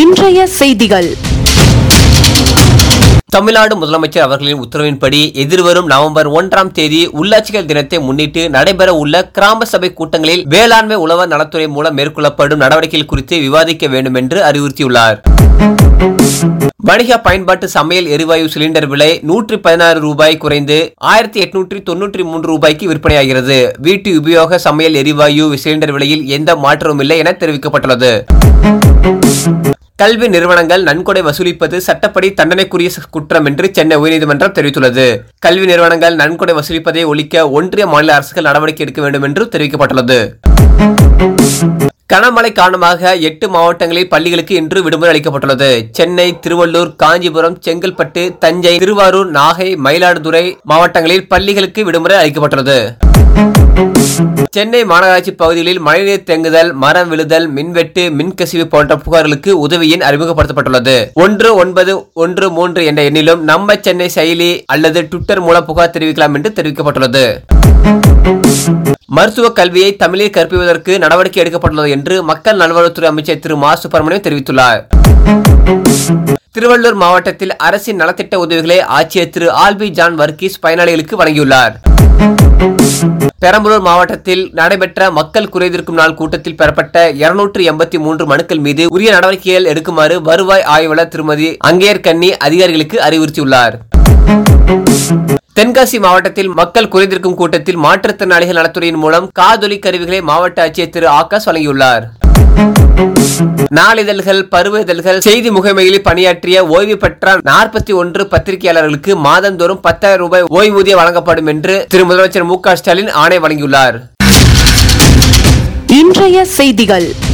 இன்றைய செய்திகள் தமிழ்நாடு முதலமைச்சர் அவர்களின் உத்தரவின்படி எதிர்வரும் நவம்பர் ஒன்றாம் தேதி உள்ளாட்சிகள் தினத்தை முன்னிட்டு நடைபெற உள்ள கிராம சபை கூட்டங்களில் வேளாண்மை உழவர் நலத்துறை மூலம் மேற்கொள்ளப்படும் நடவடிக்கைகள் குறித்து விவாதிக்க வேண்டும் என்று அறிவுறுத்தியுள்ளார் வணிக பயன்பாட்டு சமையல் எரிவாயு சிலிண்டர் விலை நூற்றி பதினாறு ரூபாய் குறைந்து ஆயிரத்தி எட்நூற்றி தொன்னூற்றி மூன்று ரூபாய்க்கு விற்பனையாகிறது வீட்டு உபயோக சமையல் எரிவாயு சிலிண்டர் விலையில் எந்த மாற்றமும் இல்லை என தெரிவிக்கப்பட்டுள்ளது கல்வி நிறுவனங்கள் நன்கொடை வசூலிப்பது சட்டப்படி தண்டனைக்குரிய குற்றம் என்று சென்னை உயர்நீதிமன்றம் தெரிவித்துள்ளது கல்வி நிறுவனங்கள் நன்கொடை வசூலிப்பதை ஒழிக்க ஒன்றிய மாநில அரசுகள் நடவடிக்கை எடுக்க வேண்டும் என்று தெரிவிக்கப்பட்டுள்ளது கனமழை காரணமாக எட்டு மாவட்டங்களில் பள்ளிகளுக்கு இன்று விடுமுறை அளிக்கப்பட்டுள்ளது சென்னை திருவள்ளூர் காஞ்சிபுரம் செங்கல்பட்டு தஞ்சை திருவாரூர் நாகை மயிலாடுதுறை மாவட்டங்களில் பள்ளிகளுக்கு விடுமுறை அளிக்கப்பட்டுள்ளது சென்னை மாநகராட்சி பகுதிகளில் மழைநீர் தேங்குதல் மரம் விழுதல் மின்வெட்டு மின்கசிவு போன்ற புகார்களுக்கு உதவி எண் அறிமுகப்படுத்தப்பட்டுள்ளது ஒன்று ஒன்பது ஒன்று மூன்று என்ற எண்ணிலும் நம்ம சென்னை செயலி அல்லது ட்விட்டர் மூலம் புகார் தெரிவிக்கலாம் என்று தெரிவிக்கப்பட்டுள்ளது மருத்துவ கல்வியை தமிழில் கற்பிப்பதற்கு நடவடிக்கை எடுக்கப்பட்டுள்ளது என்று மக்கள் நல்வாழ்வுத்துறை அமைச்சர் திரு மா சுப்பிரமணியம் தெரிவித்துள்ளார் திருவள்ளூர் மாவட்டத்தில் அரசின் நலத்திட்ட உதவிகளை ஆட்சியர் திரு ஆல்பி ஜான் வர்கீஸ் பயனாளிகளுக்கு வழங்கியுள்ளார் பெரம்பலூர் மாவட்டத்தில் நடைபெற்ற மக்கள் குறைதீர்க்கும் நாள் கூட்டத்தில் பெறப்பட்ட இருநூற்று எண்பத்தி மூன்று மனுக்கள் மீது உரிய நடவடிக்கைகள் எடுக்குமாறு வருவாய் ஆய்வாளர் திருமதி அங்கேயர் கண்ணி அதிகாரிகளுக்கு அறிவுறுத்தியுள்ளார் தென்காசி மாவட்டத்தில் மக்கள் குறைதீர்க்கும் கூட்டத்தில் மாற்றுத்திறனாளிகள் நலத்துறையின் மூலம் காதொலி கருவிகளை மாவட்ட ஆட்சியர் திரு ஆகாஷ் வழங்கியுள்ளார் நாளிதழ்கள் பருவ இதழ்கள் செய்தி முகமைகளில் பணியாற்றிய ஓய்வு பெற்ற நாற்பத்தி ஒன்று பத்திரிகையாளர்களுக்கு மாதந்தோறும் பத்தாயிரம் ரூபாய் ஓய்வூதியம் வழங்கப்படும் என்று திரு முதலமைச்சர் மு க ஸ்டாலின் ஆணை வழங்கியுள்ளார் இன்றைய செய்திகள்